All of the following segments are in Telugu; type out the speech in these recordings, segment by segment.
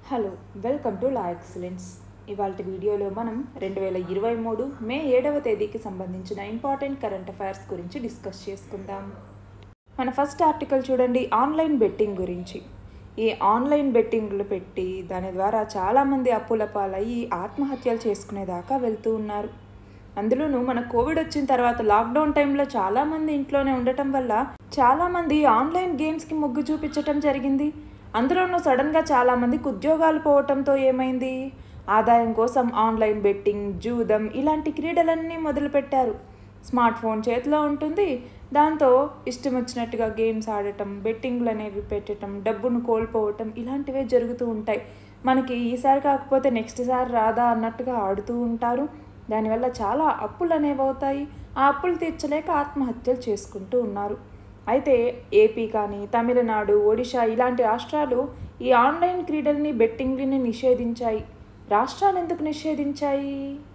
hello welcome to law excellence ఇవాళ వీడియోలో మనం రెండు వేల ఇరవై మూడు మే ఏడవ తేదీకి సంబంధించిన ఇంపార్టెంట్ కరెంట్ అఫైర్స్ గురించి డిస్కస్ చేసుకుందాం మన ఫస్ట్ ఆర్టికల్ చూడండి ఆన్లైన్ బెట్టింగ్ గురించి ఈ ఆన్లైన్ బెట్టింగ్లు పెట్టి దాని ద్వారా చాలామంది అప్పుల పాలయ్యి ఆత్మహత్యలు చేసుకునేదాకా వెళ్తూ ఉన్నారు అందులోనూ మన కోవిడ్ వచ్చిన తర్వాత లాక్డౌన్ టైంలో చాలామంది ఇంట్లోనే ఉండటం వల్ల చాలామంది ఆన్లైన్ గేమ్స్కి మొగ్గు చూపించటం జరిగింది అందులోనూ సడన్గా చాలామందికి ఉద్యోగాలు పోవటంతో ఏమైంది ఆదాయం కోసం ఆన్లైన్ బెట్టింగ్ జూదం ఇలాంటి క్రీడలన్నీ మొదలుపెట్టారు స్మార్ట్ ఫోన్ చేతిలో ఉంటుంది దాంతో ఇష్టం వచ్చినట్టుగా గేమ్స్ ఆడటం బెట్టింగ్లు అనేవి పెట్టడం డబ్బును కోల్పోవటం ఇలాంటివే జరుగుతూ ఉంటాయి మనకి ఈసారి కాకపోతే నెక్స్ట్ సారి రాదా అన్నట్టుగా ఆడుతూ ఉంటారు దానివల్ల చాలా అప్పులు అనేవి అవుతాయి ఆ అప్పులు తీర్చలేక ఆత్మహత్యలు చేసుకుంటూ ఉన్నారు అయితే ఏపీ కానీ తమిళనాడు ఒడిశా ఇలాంటి రాష్ట్రాలు ఈ ఆన్లైన్ క్రీడల్ని బెట్టింగ్లని నిషేధించాయి రాష్ట్రాలు ఎందుకు నిషేధించాయి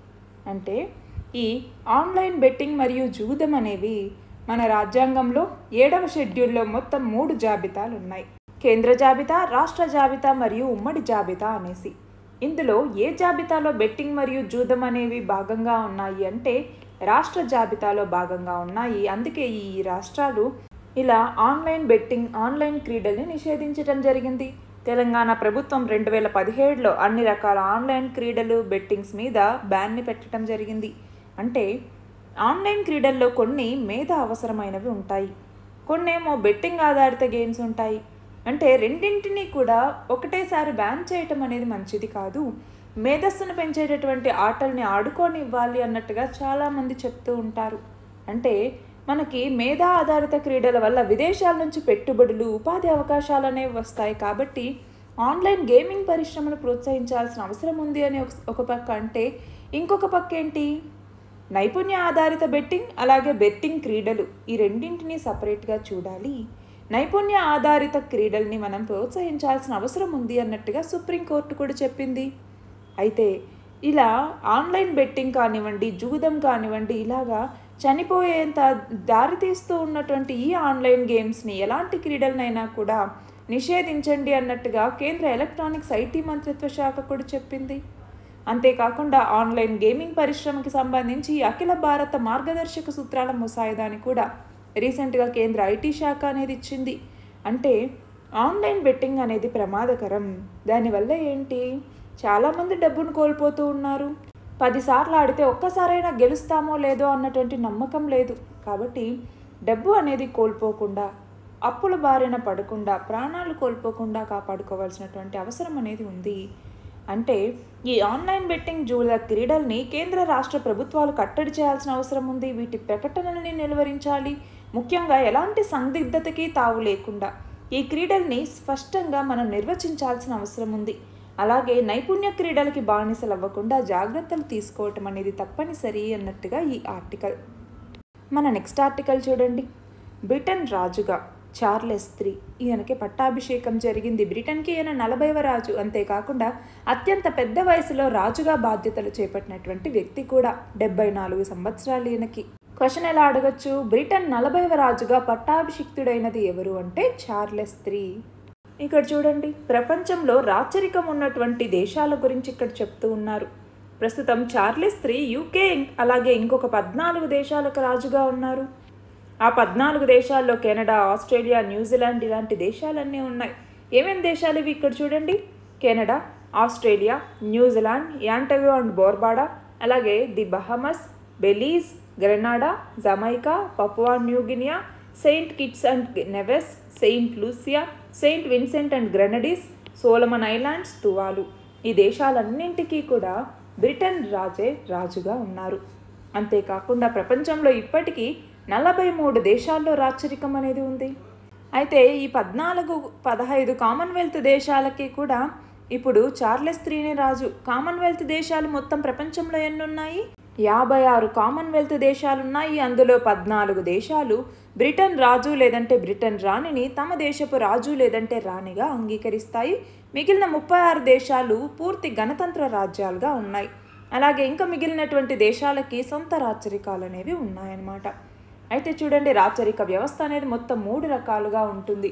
అంటే ఈ ఆన్లైన్ బెట్టింగ్ మరియు జూదం అనేవి మన రాజ్యాంగంలో ఏడవ షెడ్యూల్లో మొత్తం మూడు జాబితాలు ఉన్నాయి కేంద్ర జాబితా రాష్ట్ర జాబితా మరియు ఉమ్మడి జాబితా అనేసి ఇందులో ఏ జాబితాలో బెట్టింగ్ మరియు జూదం అనేవి భాగంగా ఉన్నాయి అంటే రాష్ట్ర జాబితాలో భాగంగా ఉన్నాయి అందుకే ఈ రాష్ట్రాలు ఇలా ఆన్లైన్ బెట్టింగ్ ఆన్లైన్ క్రీడల్ని నిషేధించడం జరిగింది తెలంగాణ ప్రభుత్వం రెండు వేల పదిహేడులో అన్ని రకాల ఆన్లైన్ క్రీడలు బెట్టింగ్స్ మీద బ్యాన్ని పెట్టడం జరిగింది అంటే ఆన్లైన్ క్రీడల్లో కొన్ని మీద అవసరమైనవి ఉంటాయి కొన్నేమో బెట్టింగ్ ఆధారిత గేమ్స్ ఉంటాయి అంటే రెండింటినీ కూడా ఒకటేసారి బ్యాన్ చేయటం అనేది మంచిది కాదు మేధస్సును పెంచేటటువంటి ఆటల్ని ఆడుకోనివ్వాలి అన్నట్టుగా చాలామంది చెప్తూ ఉంటారు అంటే మనకి మేధా ఆధారిత క్రీడల వల్ల విదేశాల నుంచి పెట్టుబడులు ఉపాధి అవకాశాలు అనేవి వస్తాయి కాబట్టి ఆన్లైన్ గేమింగ్ పరిశ్రమను ప్రోత్సహించాల్సిన అవసరం ఉంది అని ఒక పక్క అంటే ఇంకొక పక్క ఏంటి నైపుణ్య ఆధారిత బెట్టింగ్ అలాగే బెట్టింగ్ క్రీడలు ఈ రెండింటినీ సపరేట్గా చూడాలి నైపుణ్య ఆధారిత క్రీడల్ని మనం ప్రోత్సహించాల్సిన అవసరం ఉంది అన్నట్టుగా సుప్రీంకోర్టు కూడా చెప్పింది అయితే ఇలా ఆన్లైన్ బెట్టింగ్ కానివ్వండి జూదం కానివ్వండి ఇలాగా చనిపోయేంత దారితీస్తూ ఉన్నటువంటి ఈ ఆన్లైన్ గేమ్స్ని ఎలాంటి క్రీడలనైనా కూడా నిషేధించండి అన్నట్టుగా కేంద్ర ఎలక్ట్రానిక్స్ ఐటీ మంత్రిత్వ శాఖ కూడా చెప్పింది అంతేకాకుండా ఆన్లైన్ గేమింగ్ పరిశ్రమకి సంబంధించి అఖిల భారత మార్గదర్శక సూత్రాల ముసాయిదాని కూడా రీసెంట్గా కేంద్ర ఐటీ శాఖ అనేది ఇచ్చింది అంటే ఆన్లైన్ బెట్టింగ్ అనేది ప్రమాదకరం దానివల్ల ఏంటి చాలామంది డబ్బును కోల్పోతూ ఉన్నారు పదిసార్లు ఆడితే ఒక్కసారైనా గెలుస్తామో లేదో అన్నటువంటి నమ్మకం లేదు కాబట్టి డబ్బు అనేది కోల్పోకుండా అప్పుల బారిన పడకుండా ప్రాణాలు కోల్పోకుండా కాపాడుకోవాల్సినటువంటి అవసరం అనేది ఉంది అంటే ఈ ఆన్లైన్ బెట్టింగ్ జూల క్రీడల్ని కేంద్ర రాష్ట్ర ప్రభుత్వాలు కట్టడి చేయాల్సిన అవసరం ఉంది వీటి ప్రకటనల్ని నిలువరించాలి ముఖ్యంగా ఎలాంటి సందిగ్ధతకి తావు లేకుండా ఈ క్రీడల్ని స్పష్టంగా మనం నిర్వచించాల్సిన అవసరం ఉంది అలాగే నైపుణ్య క్రీడలకి బానిసలు అవ్వకుండా జాగ్రత్తలు తీసుకోవటం అనేది తప్పనిసరి అన్నట్టుగా ఈ ఆర్టికల్ మన నెక్స్ట్ ఆర్టికల్ చూడండి బ్రిటన్ రాజుగా చార్లెస్ త్రీ ఈయనకి పట్టాభిషేకం జరిగింది బ్రిటన్కి ఈయన నలభైవ రాజు అంతేకాకుండా అత్యంత పెద్ద వయసులో రాజుగా బాధ్యతలు చేపట్టినటువంటి వ్యక్తి కూడా డెబ్బై నాలుగు సంవత్సరాలు ఈయనకి క్వశ్చన్ ఎలా అడగచ్చు బ్రిటన్ నలభైవ రాజుగా పట్టాభిషిక్తుడైనది ఎవరు అంటే చార్లెస్ త్రీ ఇక్కడ చూడండి ప్రపంచంలో రాచరికం ఉన్నటువంటి దేశాల గురించి ఇక్కడ చెప్తూ ఉన్నారు ప్రస్తుతం చార్లెస్ త్రీ యూకే అలాగే ఇంకొక పద్నాలుగు దేశాలకు రాజుగా ఉన్నారు ఆ పద్నాలుగు దేశాల్లో కెనడా ఆస్ట్రేలియా న్యూజిలాండ్ ఇలాంటి దేశాలన్నీ ఉన్నాయి ఏమేమి దేశాలు ఇవి ఇక్కడ చూడండి Canada Australia New Zealand Antigua and Barbuda అలాగే the Bahamas Belize Grenada Jamaica Papua New Guinea Saint Kitts and Nevis Saint Lucia Saint Vincent and Grenadines Solomon Islands Tuvalu ఈ దేశాలన్నింటికీ కూడా బ్రిటన్ రాజే రాజుగా ఉన్నారు అంతేకాకుండా ప్రపంచంలో ఇప్పటికీ నలభై మూడు దేశాల్లో రాచరికం అనేది ఉంది అయితే ఈ పద్నాలుగు పదహైదు కామన్వెల్త్ దేశాలకి కూడా ఇప్పుడు చార్లెస్ త్రీనే రాజు కామన్వెల్త్ దేశాలు మొత్తం ప్రపంచంలో ఎన్నున్నాయి యాభై ఆరు కామన్వెల్త్ దేశాలున్నాయి అందులో పద్నాలుగు దేశాలు బ్రిటన్ రాజు లేదంటే బ్రిటన్ రాణిని తమ దేశపు రాజు లేదంటే రాణిగా అంగీకరిస్తాయి మిగిలిన ముప్పై ఆరు దేశాలు పూర్తి గణతంత్ర రాజ్యాలుగా ఉన్నాయి అలాగే ఇంకా మిగిలినటువంటి దేశాలకి సొంత రాచరికాలు అనేవి ఉన్నాయన్నమాట అయితే చూడండి రాచరిక వ్యవస్థ అనేది మొత్తం మూడు రకాలుగా ఉంటుంది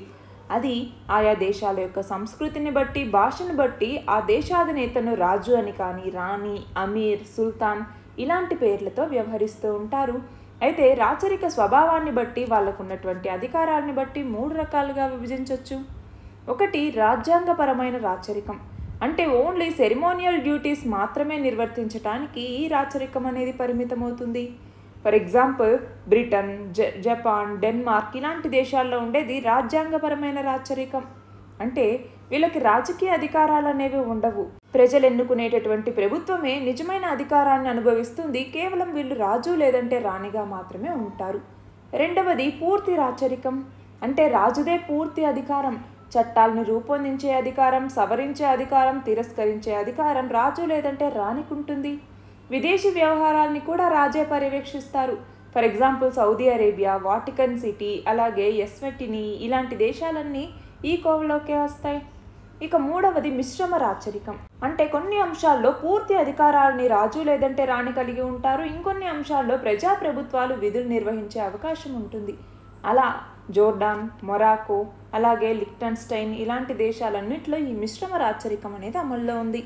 అది ఆయా దేశాల యొక్క సంస్కృతిని బట్టి భాషను బట్టి ఆ దేశాధినేతను రాజు అని కానీ రాణి అమీర్ సుల్తాన్ ఇలాంటి పేర్లతో వ్యవహరిస్తూ ఉంటారు అయితే రాచరిక స్వభావాన్ని బట్టి వాళ్ళకు ఉన్నటువంటి అధికారాన్ని బట్టి మూడు రకాలుగా విభజించవచ్చు ఒకటి రాజ్యాంగపరమైన రాచరికం అంటే ఓన్లీ సెరిమోనియల్ డ్యూటీస్ మాత్రమే నిర్వర్తించడానికి ఈ రాచరికం అనేది పరిమితమవుతుంది ఫర్ ఎగ్జాంపుల్ బ్రిటన్ జ జపాన్ డెన్మార్క్ ఇలాంటి దేశాల్లో ఉండేది రాజ్యాంగపరమైన రాచరికం అంటే వీళ్ళకి రాజకీయ అధికారాలు అనేవి ఉండవు ప్రజలు ఎన్నుకునేటటువంటి ప్రభుత్వమే నిజమైన అధికారాన్ని అనుభవిస్తుంది కేవలం వీళ్ళు రాజు లేదంటే రాణిగా మాత్రమే ఉంటారు రెండవది పూర్తి రాచరికం అంటే రాజుదే పూర్తి అధికారం చట్టాలను రూపొందించే అధికారం సవరించే అధికారం తిరస్కరించే అధికారం రాజు లేదంటే రాణికి ఉంటుంది విదేశీ వ్యవహారాల్ని కూడా రాజే పర్యవేక్షిస్తారు for example Saudi Arabia Vatican City అలాగే ఎస్వెటిని ఇలాంటి దేశాలన్నీ ఈ కోవలోకే వస్తాయి ఇక మూడవది మిశ్రమ రాచరికం అంటే కొన్ని అంశాల్లో పూర్తి అధికారాలని రాజు లేదంటే రాణి కలిగి ఉంటారు ఇంకొన్ని అంశాల్లో ప్రజాప్రభుత్వాలు విధులు నిర్వహించే అవకాశం ఉంటుంది అలా జోర్డాన్ మొరాకో అలాగే లిక్టన్స్టైన్ ఇలాంటి దేశాలన్నింటిలో ఈ మిశ్రమ రాచరికం అనేది అమల్లో ఉంది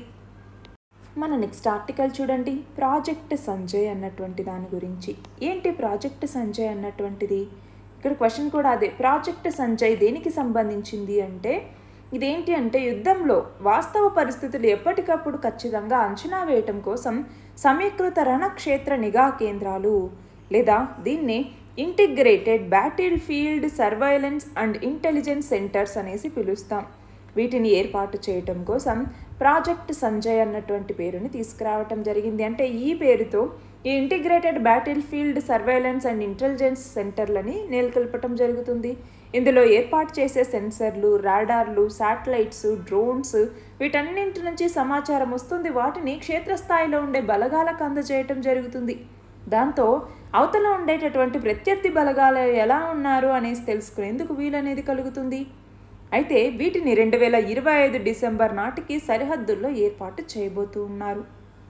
మన నెక్స్ట్ ఆర్టికల్ చూడండి ప్రాజెక్ట్ సంజయ్ అన్నటువంటి దాని గురించి ఏంటి ప్రాజెక్ట్ సంజయ్ అన్నటువంటిది ఇక్కడ క్వశ్చన్ కూడా అదే ప్రాజెక్ట్ సంజయ్ దేనికి సంబంధించింది అంటే ఇదేంటి అంటే యుద్ధంలో వాస్తవ పరిస్థితులు ఎప్పటికప్పుడు ఖచ్చితంగా అంచనా వేయటం కోసం సమీకృత రణక్షేత్ర నిఘా కేంద్రాలు లేదా దీన్ని integrated battle field surveillance and intelligence centres అనేసి పిలుస్తాం వీటిని ఏర్పాటు చేయటం కోసం ప్రాజెక్ట్ సంజయ్ అన్నటువంటి పేరుని తీసుకురావటం జరిగింది అంటే ఈ పేరుతో ఈ integrated battle field surveillance and intelligence సెంటర్లని నెలకొల్పటం జరుగుతుంది ఇందులో ఏర్పాటు చేసే సెన్సర్లు రాడార్లు శాటిలైట్స్ డ్రోన్స్ వీటన్నింటి నుంచి సమాచారం వస్తుంది వాటిని క్షేత్రస్థాయిలో ఉండే బలగాలకు అందజేయటం జరుగుతుంది దాంతో అవతల ఉండేటటువంటి ప్రత్యర్థి బలగాలు ఎలా ఉన్నారు అనేసి తెలుసుకునేందుకు వీలనేది కలుగుతుంది అయితే వీటిని రెండు వేల ఇరవై ఐదు డిసెంబర్ నాటికి సరిహద్దుల్లో ఏర్పాటు చేయబోతూ ఉన్నారు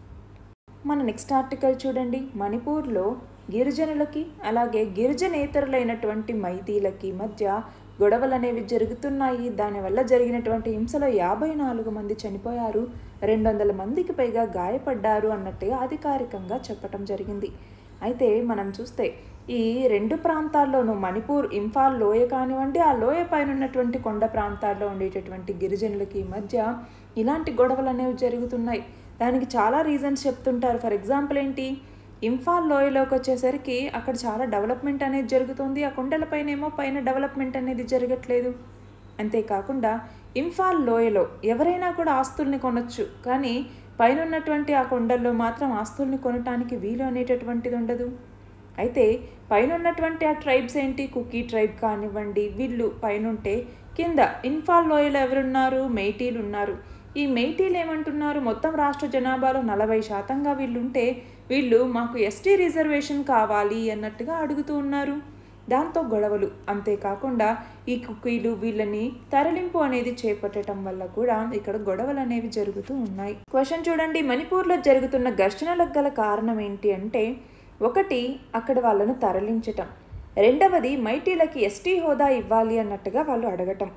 మన నెక్స్ట్ ఆర్టికల్ చూడండి మణిపూర్లో గిరిజనులకి అలాగే గిరిజనేతరులైనటువంటి మైతీలకి మధ్య గొడవలు అనేవి జరుగుతున్నాయి దానివల్ల జరిగినటువంటి హింసలో యాభై నాలుగు మంది చనిపోయారు రెండు వందల మందికి పైగా గాయపడ్డారు అన్నట్టుగా అధికారికంగా చెప్పటం జరిగింది అయితే మనం చూస్తే ఈ రెండు ప్రాంతాల్లోనూ మణిపూర్ ఇంఫాల్ లోయ కానివ్వండి ఆ లోయ పైన ఉన్నటువంటి కొండ ప్రాంతాల్లో ఉండేటటువంటి గిరిజనులకి మధ్య ఇలాంటి గొడవలు అనేవి జరుగుతున్నాయి దానికి చాలా రీజన్స్ చెప్తుంటారు ఫర్ ఎగ్జాంపుల్ ఏంటి ఇంఫాల్ లోయలోకి వచ్చేసరికి అక్కడ చాలా డెవలప్మెంట్ అనేది జరుగుతుంది ఆ కొండలపైన ఏమో పైన డెవలప్మెంట్ అనేది జరగట్లేదు అంతేకాకుండా ఇంఫాల్ లోయలో ఎవరైనా కూడా ఆస్తుల్ని కొనొచ్చు కానీ పైన ఉన్నటువంటి ఆ కొండల్లో మాత్రం ఆస్తుల్ని కొనటానికి వీలు అనేటటువంటిది ఉండదు అయితే పైన ఉన్నటువంటి ఆ ట్రైబ్స్ ఏంటి కుకీ ట్రైబ్ కానివ్వండి వీళ్ళు పైనుంటే కింద ఇన్ఫాల్ లోయలో ఎవరున్నారు మెయిటీలు ఉన్నారు ఈ మెయిటీలు ఏమంటున్నారు మొత్తం రాష్ట్ర జనాభాలో నలభై శాతంగా వీళ్ళుంటే వీళ్ళు మాకు ఎస్టీ రిజర్వేషన్ కావాలి అన్నట్టుగా అడుగుతూ ఉన్నారు దాంతో గొడవలు అంతేకాకుండా ఈ కుక్కీలు వీళ్ళని తరలింపు అనేది చేపట్టడం వల్ల కూడా ఇక్కడ గొడవలు అనేవి జరుగుతూ ఉన్నాయి క్వశ్చన్ చూడండి మణిపూర్లో జరుగుతున్న ఘర్షణలకు గల కారణం ఏంటి అంటే ఒకటి అక్కడ వాళ్ళను తరలించటం రెండవది మైటీలకి ఎస్టీ హోదా ఇవ్వాలి అన్నట్టుగా వాళ్ళు అడగటం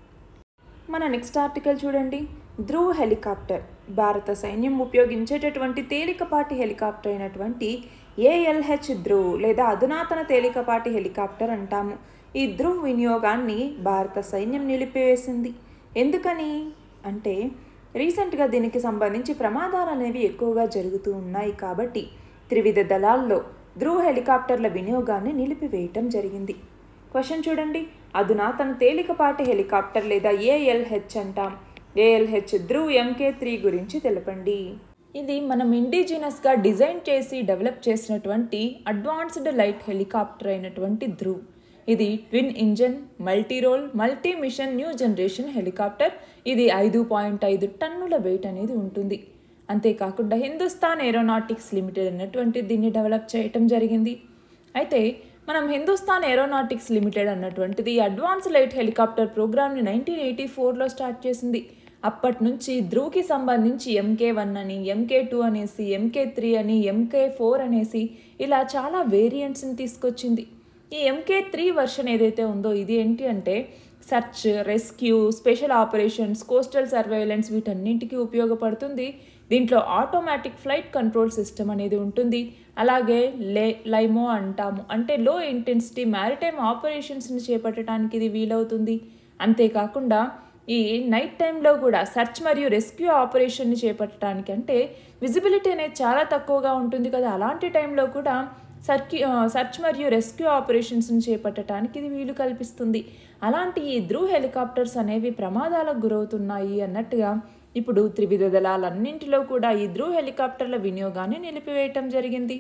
మన నెక్స్ట్ ఆర్టికల్ చూడండి ధ్రువ్ హెలికాప్టర్ భారత సైన్యం ఉపయోగించేటటువంటి తేలికపాటి హెలికాప్టర్ అయినటువంటి ఏఎల్హెచ్ ధ్రువ్ లేదా అధునాతన తేలికపాటి హెలికాప్టర్ అంటాము ఈ ధ్రువ్ వినియోగాన్ని భారత సైన్యం నిలిపివేసింది ఎందుకని అంటే రీసెంట్గా దీనికి సంబంధించి ప్రమాదాలు అనేవి ఎక్కువగా జరుగుతూ ఉన్నాయి కాబట్టి త్రివిధ దళాల్లో ధ్రువ్ హెలికాప్టర్ల వినియోగాన్ని నిలిపివేయటం జరిగింది క్వశ్చన్ చూడండి అధునాతన తేలికపాటి హెలికాప్టర్ లేదా ఏఎల్హెచ్ అంటాం ఏఎల్హెచ్ ధ్రువ్ ఎంకే త్రీ గురించి తెలపండి ఇది మనం ఇండిజినస్గా డిజైన్ చేసి డెవలప్ చేసినటువంటి అడ్వాన్స్డ్ లైట్ హెలికాప్టర్ అయినటువంటి ధ్రువ్ ఇది twin engine multi role multi mission new generation helicopter ఇది ఐదు పాయింట్ ఐదు టన్నుల వెయిట్ అనేది ఉంటుంది అంతేకాకుండా హిందుస్థాన్ ఏరోనాటిక్స్ లిమిటెడ్ అన్నటువంటి దీన్ని డెవలప్ చేయటం జరిగింది అయితే మనం హిందుస్థాన్ ఏరోనాటిక్స్ లిమిటెడ్ అన్నటువంటిది అడ్వాన్స్ లైట్ హెలికాప్టర్ ప్రోగ్రామ్ని నైన్టీన్ ఎయిటీ ఫోర్లో స్టార్ట్ చేసింది అప్పటి నుంచి ధ్రువ్కి సంబంధించి ఎంకే వన్ అని ఎంకే టూ అనేసి ఎంకే త్రీ అని ఎంకే ఫోర్ అనేసి ఇలా చాలా వేరియంట్స్ని తీసుకొచ్చింది ఈ ఎంకే త్రీ వర్షన్ ఏదైతే ఉందో ఇది ఏంటి అంటే search rescue special operations coastal surveillance వీటన్నింటికి ఉపయోగపడుతుంది దీంట్లో ఆటోమేటిక్ ఫ్లైట్ కంట్రోల్ సిస్టమ్ అనేది ఉంటుంది అలాగే లే లైమో అంటాము అంటే లో ఇంటెన్సిటీ మ్యారిటైమ్ ఆపరేషన్స్ని చేపట్టడానికి ఇది వీలవుతుంది అంతేకాకుండా ఈ నైట్ టైంలో కూడా సెర్చ్ మరియు రెస్క్యూ ఆపరేషన్ని చేపట్టడానికి అంటే విజిబిలిటీ అనేది చాలా తక్కువగా ఉంటుంది కదా అలాంటి టైంలో కూడా సర్క్యూ సర్చ్ మరియు రెస్క్యూ ఆపరేషన్స్ని చేపట్టడానికి ఇది వీలు కల్పిస్తుంది అలాంటి ఈ ధ్రువ్ హెలికాప్టర్స్ అనేవి ప్రమాదాలకు గురవుతున్నాయి అన్నట్టుగా ఇప్పుడు త్రివిధ దళాలన్నింటిలో కూడా ఈ ధ్రువ్ హెలికాప్టర్ల వినియోగాన్ని నిలిపివేయటం జరిగింది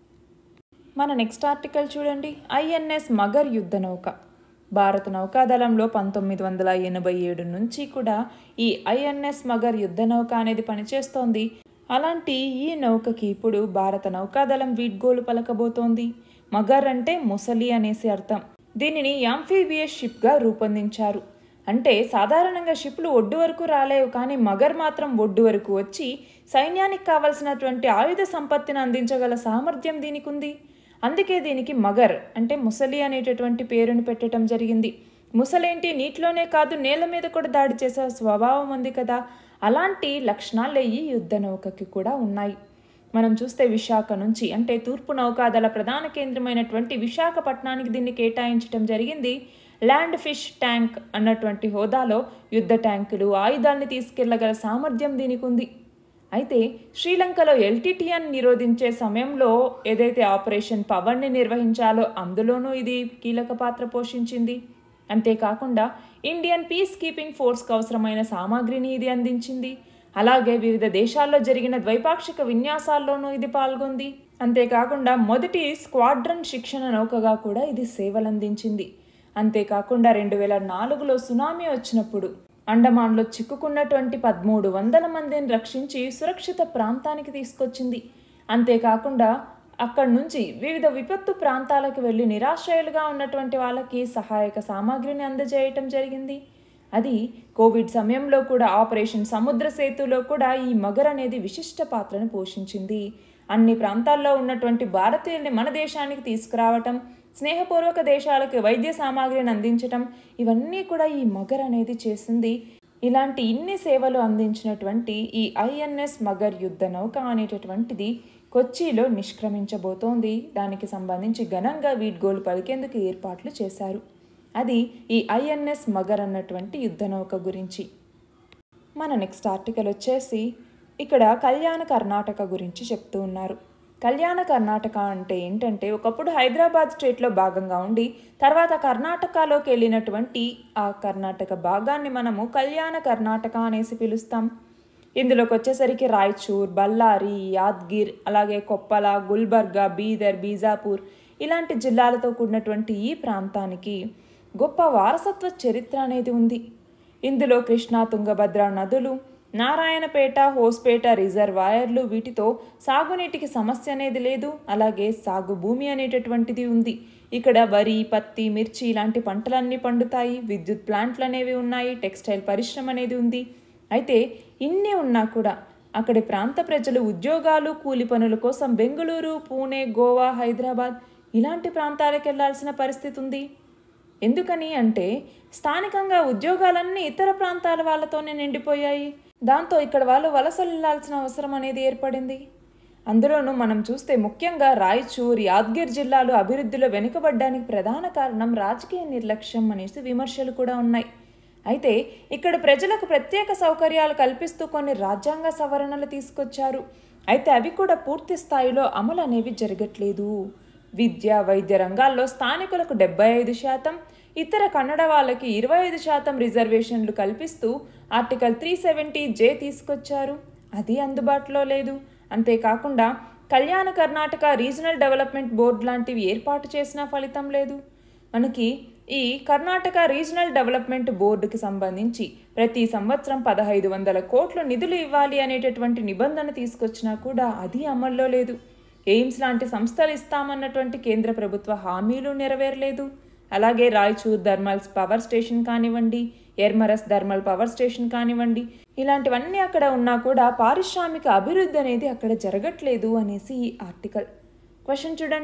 మన నెక్స్ట్ ఆర్టికల్ చూడండి ఐఎన్ఎస్ మగర్ యుద్ధ నౌక భారత నౌకాదళంలో పంతొమ్మిది వందల ఎనభై ఏడు నుంచి కూడా ఈ ఐఎన్ఎస్ మగర్ యుద్ధ నౌక అనేది పనిచేస్తోంది అలాంటి ఈ నౌకకి ఇప్పుడు భారత నౌకాదళం వీడ్గోలు పలకబోతోంది మగర్ అంటే ముసలి అనేసి అర్థం దీనిని యాంఫీబియస్ షిప్గా రూపొందించారు అంటే సాధారణంగా షిప్లు ఒడ్డు వరకు రాలేవు కానీ మగర్ మాత్రం ఒడ్డు వరకు వచ్చి సైన్యానికి కావలసినటువంటి ఆయుధ సంపత్తిని అందించగల సామర్థ్యం దీనికి ఉంది అందుకే దీనికి మగర్ అంటే ముసలి అనేటటువంటి పేరును పెట్టడం జరిగింది ముసలేంటి నీటిలోనే కాదు నేల మీద కూడా దాడి చేసే స్వభావం ఉంది కదా అలాంటి లక్షణాలు ఈ యుద్ధ నౌకకి కూడా ఉన్నాయి మనం చూస్తే విశాఖ నుంచి అంటే తూర్పు నౌకాదళ ప్రధాన కేంద్రమైనటువంటి విశాఖపట్నానికి దీన్ని కేటాయించడం జరిగింది ల్యాండ్ ఫిష్ ట్యాంక్ అన్నటువంటి హోదాలో యుద్ధ ట్యాంకులు ఆయుధాన్ని తీసుకెళ్లగల సామర్థ్యం దీనికి ఉంది అయితే శ్రీలంకలో ఎల్టీటీఎన్ నిరోధించే సమయంలో ఏదైతే ఆపరేషన్ పవర్ని నిర్వహించాలో అందులోనూ ఇది కీలక పాత్ర పోషించింది అంతేకాకుండా ఇండియన్ పీస్ కీపింగ్ ఫోర్స్కి అవసరమైన సామాగ్రిని ఇది అందించింది అలాగే వివిధ దేశాల్లో జరిగిన ద్వైపాక్షిక విన్యాసాల్లోనూ ఇది పాల్గొంది అంతేకాకుండా మొదటి స్క్వాడ్రన్ శిక్షణ నౌకగా కూడా ఇది సేవలందించింది అంతేకాకుండా రెండు వేల నాలుగులో సునామీ వచ్చినప్పుడు అండమాన్లో చిక్కుకున్నటువంటి పదమూడు వందల మందిని రక్షించి సురక్షిత ప్రాంతానికి తీసుకొచ్చింది అంతేకాకుండా అక్కడి నుంచి వివిధ విపత్తు ప్రాంతాలకు వెళ్ళి నిరాశ్రయులుగా ఉన్నటువంటి వాళ్ళకి సహాయక సామాగ్రిని అందజేయటం జరిగింది అది కోవిడ్ సమయంలో కూడా ఆపరేషన్ సముద్ర సేతులో కూడా ఈ మగర్ అనేది విశిష్ట పాత్రను పోషించింది అన్ని ప్రాంతాల్లో ఉన్నటువంటి భారతీయుల్ని మన దేశానికి తీసుకురావటం స్నేహపూర్వక దేశాలకు వైద్య సామాగ్రిని అందించటం ఇవన్నీ కూడా ఈ మగర్ అనేది చేసింది ఇలాంటి ఇన్ని సేవలు అందించినటువంటి ఈ ఐఎన్ఎస్ మగర్ యుద్ధ నౌక అనేటటువంటిది కొచ్చిలో నిష్క్రమించబోతోంది దానికి సంబంధించి ఘనంగా వీడ్గోలు పలికేందుకు ఏర్పాట్లు చేశారు అది ఈ ఐఎన్ఎస్ మగర్ అన్నటువంటి యుద్ధ నౌక గురించి మన నెక్స్ట్ ఆర్టికల్ వచ్చేసి ఇక్కడ కళ్యాణ కర్ణాటక గురించి చెప్తూ ఉన్నారు కళ్యాణ కర్ణాటక అంటే ఏంటంటే ఒకప్పుడు హైదరాబాద్ స్టేట్లో భాగంగా ఉండి తర్వాత కర్ణాటకలోకి వెళ్ళినటువంటి ఆ కర్ణాటక భాగాన్ని మనము కళ్యాణ కర్ణాటక అనేసి పిలుస్తాం ఇందులోకి వచ్చేసరికి రాయచూర్ బళ్ళారి యాద్గిర్ అలాగే కొప్పల గుల్బర్గా బీదర్ బీజాపూర్ ఇలాంటి జిల్లాలతో కూడినటువంటి ఈ ప్రాంతానికి గొప్ప వారసత్వ చరిత్ర అనేది ఉంది ఇందులో కృష్ణా తుంగభద్ర నదులు నారాయణపేట హోస్పేట రిజర్వాయర్లు వీటితో సాగునీటికి సమస్య అనేది లేదు అలాగే సాగు భూమి అనేటటువంటిది ఉంది ఇక్కడ వరి పత్తి మిర్చి ఇలాంటి పంటలన్నీ పండుతాయి విద్యుత్ ప్లాంట్లు అనేవి ఉన్నాయి టెక్స్టైల్ పరిశ్రమ అనేది ఉంది అయితే ఇన్ని ఉన్నా కూడా అక్కడి ప్రాంత ప్రజలు ఉద్యోగాలు కూలి పనుల కోసం బెంగళూరు పూణే గోవా హైదరాబాద్ ఇలాంటి ప్రాంతాలకు వెళ్లాల్సిన పరిస్థితి ఉంది ఎందుకని అంటే స్థానికంగా ఉద్యోగాలన్నీ ఇతర ప్రాంతాల వాళ్ళతోనే నిండిపోయాయి దాంతో ఇక్కడ వాళ్ళు వలసలు వెళ్లాల్సిన అవసరం అనేది ఏర్పడింది అందులోనూ మనం చూస్తే ముఖ్యంగా రాయచూర్ యాద్గిర్ జిల్లాలు అభివృద్ధిలో వెనుకబడ్డానికి ప్రధాన కారణం రాజకీయ నిర్లక్ష్యం అనేసి విమర్శలు కూడా ఉన్నాయి అయితే ఇక్కడ ప్రజలకు ప్రత్యేక సౌకర్యాలు కల్పిస్తూ కొన్ని రాజ్యాంగ సవరణలు తీసుకొచ్చారు అయితే అవి కూడా పూర్తి స్థాయిలో అమలు అనేవి జరగట్లేదు విద్య వైద్య రంగాల్లో స్థానికులకు డెబ్బై ఐదు శాతం ఇతర కన్నడ వాళ్ళకి ఇరవై ఐదు శాతం రిజర్వేషన్లు కల్పిస్తూ ఆర్టికల్ త్రీ సెవెంటీ జే తీసుకొచ్చారు అది అందుబాటులో లేదు అంతేకాకుండా కళ్యాణ కర్ణాటక రీజనల్ డెవలప్మెంట్ బోర్డు లాంటివి ఏర్పాటు చేసిన ఫలితం లేదు మనకి ఈ కర్ణాటక రీజనల్ డెవలప్మెంట్ బోర్డుకి సంబంధించి ప్రతి సంవత్సరం పదహైదు వందల కోట్ల నిధులు ఇవ్వాలి అనేటటువంటి నిబంధన తీసుకొచ్చినా కూడా అది అమల్లో లేదు ఎయిమ్స్ లాంటి సంస్థలు ఇస్తామన్నటువంటి కేంద్ర ప్రభుత్వ హామీలు నెరవేరలేదు అలాగే రాయచూర్ థర్మల్స్ పవర్ స్టేషన్ కానివ్వండి ఎర్మరస్ థర్మల్ పవర్ స్టేషన్ కానివ్వండి ఇలాంటివన్నీ అక్కడ ఉన్నా కూడా పారిశ్రామిక అభివృద్ధి అనేది అక్కడ జరగట్లేదు అనేసి ఈ ఆర్టికల్ క్వశ్చన్ చూడండి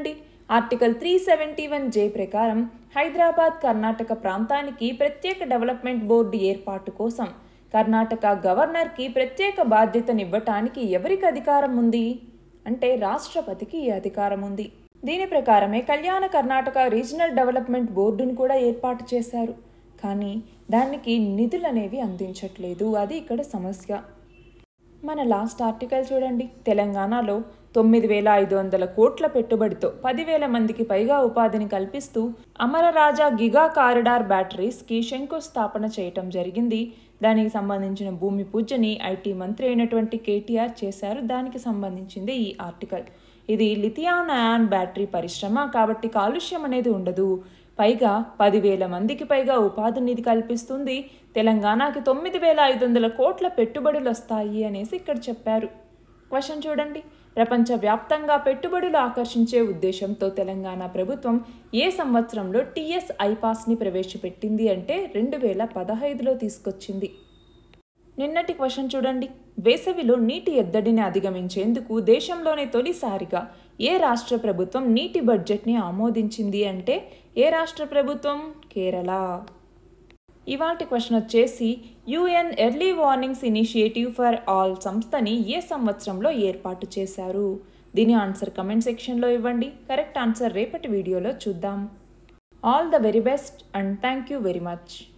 article three seventy one J ప్రకారం హైదరాబాద్ కర్ణాటక ప్రాంతానికి ప్రత్యేక డెవలప్మెంట్ బోర్డు ఏర్పాటు కోసం కర్ణాటక గవర్నర్కి ప్రత్యేక బాధ్యతనివ్వటానికి ఎవరికి అధికారం ఉంది అంటే రాష్ట్రపతికి ఈ అధికారం ఉంది దీని ప్రకారమే కళ్యాణ కర్ణాటక రీజనల్ డెవలప్మెంట్ బోర్డును కూడా ఏర్పాటు చేశారు కానీ దానికి నిధులనేవి అందించట్లేదు అది ఇక్కడ సమస్య మన లాస్ట్ ఆర్టికల్ చూడండి తెలంగాణలో తొమ్మిది వేల ఐదు వందల కోట్ల పెట్టుబడితో పదివేల మందికి పైగా ఉపాధిని కల్పిస్తూ అమరరాజా గిగా కారిడార్ బ్యాటరీస్కి శంకుస్థాపన చేయటం జరిగింది దానికి సంబంధించిన భూమి పూజని ఐటీ మంత్రి అయినటువంటి కేటీఆర్ చేశారు దానికి సంబంధించింది ఈ ఆర్టికల్ ఇది లిథియాన్ అయాన్ బ్యాటరీ పరిశ్రమ కాబట్టి కాలుష్యం అనేది ఉండదు పైగా పదివేల మందికి పైగా ఉపాధి నిధి కల్పిస్తుంది తెలంగాణకి తొమ్మిది వేల ఐదు వందల కోట్ల పెట్టుబడులు వస్తాయి అనేసి ఇక్కడ చెప్పారు క్వశ్చన్ చూడండి ప్రపంచవ్యాప్తంగా పెట్టుబడులు ఆకర్షించే ఉద్దేశంతో తెలంగాణ ప్రభుత్వం ఏ సంవత్సరంలో టీఎస్ ఐపాస్ని ప్రవేశపెట్టింది అంటే రెండు వేల పదహైదులో తీసుకొచ్చింది నిన్నటి క్వశ్చన్ చూడండి వేసవిలో నీటి ఎద్దడిని అధిగమించేందుకు దేశంలోనే తొలిసారిగా ఏ రాష్ట్ర ప్రభుత్వం నీటి బడ్జెట్ని ఆమోదించింది అంటే ఏ రాష్ట్ర ప్రభుత్వం కేరళ ఇవాటి క్వశ్చన్ వచ్చేసి UN early warnings initiative for all సంస్థని ఏ సంవత్సరంలో ఏర్పాటు చేశారు దీని ఆన్సర్ కమెంట్ సెక్షన్లో ఇవ్వండి కరెక్ట్ ఆన్సర్ రేపటి వీడియోలో చూద్దాం all the very best and thank you very much